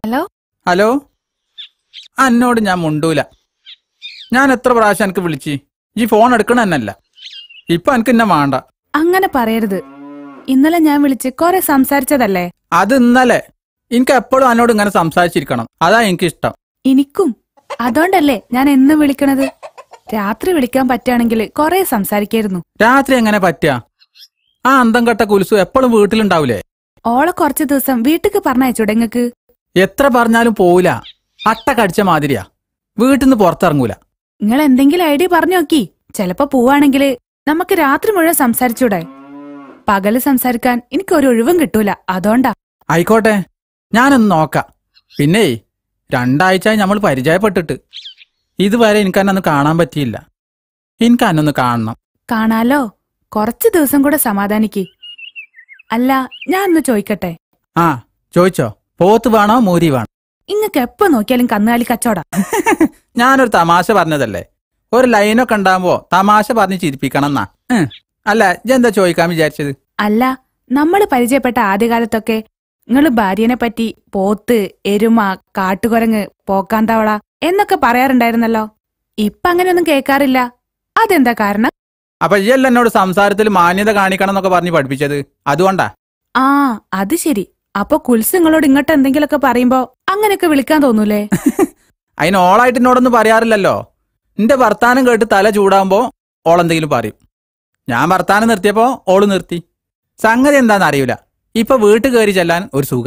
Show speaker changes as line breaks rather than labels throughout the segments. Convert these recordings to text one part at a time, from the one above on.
Hello
hello അന്നോട് ഞാൻ മുണ്ടൂല ഞാൻ എത്ര പ്രാവശ്യം എനിക്ക് വിളിച്ച് ഈ ഫോൺ എടുക്കണ തന്നെയല്ല ഇപ്പൊ എനിക്ക് എന്നെ വേണ്ട
അങ്ങനെ പറയരുത് ഇന്നലെ ഞാൻ വിളിച്ച് കുറെ സംസാരിച്ചതല്ലേ
അത് ഇന്നലെ എനിക്ക് എപ്പോഴും എന്നോട് ഇങ്ങനെ സംസാരിച്ചിരിക്കണം അതാ എനിക്കിഷ്ടം
എനിക്കും അതുകൊണ്ടല്ലേ ഞാൻ എന്നും വിളിക്കണത് രാത്രി വിളിക്കാൻ പറ്റുകയാണെങ്കിൽ കുറെ സംസാരിക്കായിരുന്നു
രാത്രി എങ്ങനെ പറ്റുക ആ അന്തം കെട്ട കുലുസു എപ്പോഴും വീട്ടിലുണ്ടാവൂലേ
ഓളെ കുറച്ച് ദിവസം വീട്ടിക്ക് പറഞ്ഞയച്ചൂടെ ഇങ്ങക്ക്
എത്ര പറഞ്ഞാലും പോവില്ല അട്ട കടിച്ച മാതിരിയാ വീട്ടിൽ നിന്ന് പുറത്തിറങ്ങൂല
നിങ്ങൾ എന്തെങ്കിലും ഐഡിയ പറഞ്ഞു നോക്കി ചെലപ്പോ പോവാണെങ്കിൽ നമുക്ക് രാത്രി മുഴുവൻ സംസാരിച്ചൂടെ പകല് സംസാരിക്കാൻ എനിക്ക് ഒരു ഒഴിവും കിട്ടൂല അതുകൊണ്ടാ
ആയിക്കോട്ടെ ഞാനൊന്ന് നോക്കാം പിന്നെ രണ്ടാഴ്ചയായി നമ്മൾ പരിചയപ്പെട്ടിട്ട് ഇതുവരെ എനിക്ക് അന്നൊന്ന് കാണാൻ പറ്റിയില്ല എനിക്ക് അന്നൊന്ന് കാണണം
കാണാലോ കുറച്ച് ദിവസം കൂടെ സമാധാനിക്ക് അല്ല ഞാൻ ഒന്ന് ചോദിക്കട്ടെ
ആ ചോദിച്ചോ പോത്ത് വേണോ മൂരി വേണോ
ഇങ്ങക്ക് എപ്പോ നോക്കിയാലും കന്നുകാലി കച്ചവടം
ഞാനൊരു തമാശ പറഞ്ഞതല്ലേ ഒരു ലൈനൊക്കെ ഉണ്ടാകുമ്പോ തമാശ പറഞ്ഞ് ചിരിപ്പിക്കണം എന്നാ ഉം. അല്ല ഇജെന്താ ചോദിക്കാൻ വിചാരിച്ചത്
അല്ല നമ്മള് പരിചയപ്പെട്ട ആദ്യകാലത്തൊക്കെ നിങ്ങള് ഭാര്യനെ പറ്റി പോത്ത് എരുമ കാട്ടുകുരങ്ങ് പോക്കാന്തവള എന്നൊക്കെ പറയാറുണ്ടായിരുന്നല്ലോ ഇപ്പൊ അങ്ങനെയൊന്നും കേൾക്കാറില്ല അതെന്താ കാരണം
അപ്പൊ ഇയല്ല എന്നോട് സംസാരത്തിൽ മാന്യത കാണിക്കണം എന്നൊക്കെ പറഞ്ഞ് പഠിപ്പിച്ചത് അതുകൊണ്ടാ
ആ അത് ശരി അപ്പൊ കുൽസ് നിങ്ങളോട് ഇങ്ങോട്ട് എന്തെങ്കിലുമൊക്കെ പറയുമ്പോ അങ്ങനെയൊക്കെ വിളിക്കാൻ തോന്നൂലേ
അതിന് ഓളായിട്ട് എന്നോടൊന്നും പറയാറില്ലല്ലോ നിന്റെ വർത്താനം കേട്ട് തല ചൂടാകുമ്പോ ഓളെന്തെങ്കിലും പറയും ഞാൻ വർത്താനം നിർത്തിയപ്പോ ഓള് നിർത്തി സംഗതി എന്താണെന്ന് അറിയൂല ഇപ്പൊ വീട്ടിൽ കയറി ചെല്ലാൻ ഒരു സുഖ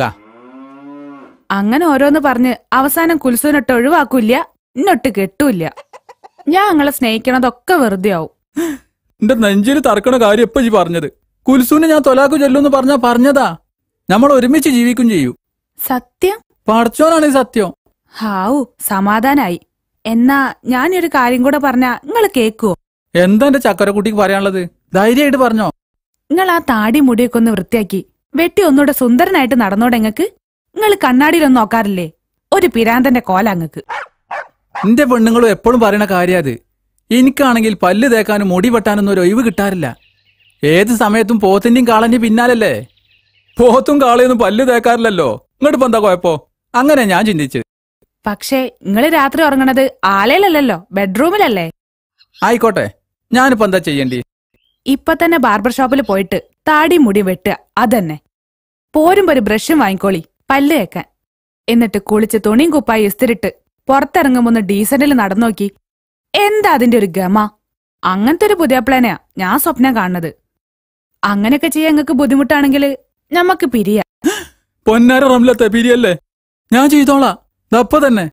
അങ്ങനെ ഓരോന്ന് പറഞ്ഞ് അവസാനം കുൽസുവിനൊട്ട് ഒഴിവാക്കൂല്ല ഇന്നൊട്ട് കെട്ടൂല്ല ഞാൻ നിങ്ങളെ സ്നേഹിക്കണതൊക്കെ വെറുതെ ആവും
എന്റെ നെഞ്ചിൽ തറക്കണ കാര്യം എപ്പോ ഈ പറഞ്ഞത് കുൽസുവിനെ ഞാൻ തൊലാക്കു ചൊല്ലുന്ന് പറഞ്ഞാ പറഞ്ഞതാ നമ്മൾ ഒരുമിച്ച് ജീവിക്കും ചെയ്യൂ
സത്യം
പടച്ചോനാണ് ഈ സത്യം
ഹാവു സമാധാനായി എന്നാ ഞാനൊരു കാര്യം കൂടെ പറഞ്ഞാ നിങ്ങൾ കേക്കുവോ
എന്താ എന്റെ ചക്കരക്കുട്ടിക്ക് പറയാനുള്ളത് ധൈര്യമായിട്ട് പറഞ്ഞോ
നിങ്ങൾ ആ താടി മുടിയൊക്കെ ഒന്ന് വൃത്തിയാക്കി വെട്ടി ഒന്നുകൂടെ സുന്ദരനായിട്ട് നടന്നോടെ ഇങ്ങക്ക് നിങ്ങൾ കണ്ണാടിയിലൊന്നും നോക്കാറില്ലേ ഒരു പിരാന്തന്റെ കോല അങ്ങക്ക്
എന്റെ പെണ്ണുങ്ങളും എപ്പോഴും പറയണ കാര്യം അത് എനിക്കാണെങ്കിൽ പല്ല് തേക്കാനും മുടി വെട്ടാനൊന്നും ഒരു ഒഴിവ് കിട്ടാറില്ല ഏത് സമയത്തും പോത്തിന്റെയും കാളന്റെയും പിന്നാലല്ലേ പോത്തും കാളയൊന്നും പല്ല് തേക്കാറില്ലല്ലോ ഇങ്ങോട്ട് ഇപ്പൊ എന്താ കുഴപ്പോ അങ്ങനെ ഞാൻ ചിന്തിച്ചത്
പക്ഷേ നിങ്ങൾ രാത്രി ഉറങ്ങണത് ആലയിലല്ലല്ലോ ബെഡ്റൂമിലല്ലേ
ആയിക്കോട്ടെ ഞാനിപ്പോ എന്താ ചെയ്യേണ്ടി
ഇപ്പൊ തന്നെ ബാർബർ ഷോപ്പിൽ പോയിട്ട് താടി മുടി വെട്ടുക അതന്നെ പോരുമ്പോ ഒരു ബ്രഷും വാങ്ങിക്കോളി പല്ല് കേക്കാൻ എന്നിട്ട് കുളിച്ച് തുണിയും കുപ്പായി ഇസ്തിരിട്ട് പുറത്തിറങ്ങുമ്പോ ഒന്ന് ഡീസന്റിൽ നടന്നോക്കി എന്താ അതിന്റെ ഒരു ഗമ അങ്ങനത്തെ ഒരു പുതിയ പ്ലാനെയാ ഞാൻ സ്വപ്നം കാണുന്നത് അങ്ങനെയൊക്കെ ചെയ്യാൻ നിങ്ങൾക്ക് ബുദ്ധിമുട്ടാണെങ്കിൽ ഞമ്മക്ക് പിരിയാ
പൊന്നാര റംലത്തെ പിരിയല്ലേ ഞാൻ ചെയ്തോളാം ദപ്പ തന്നെ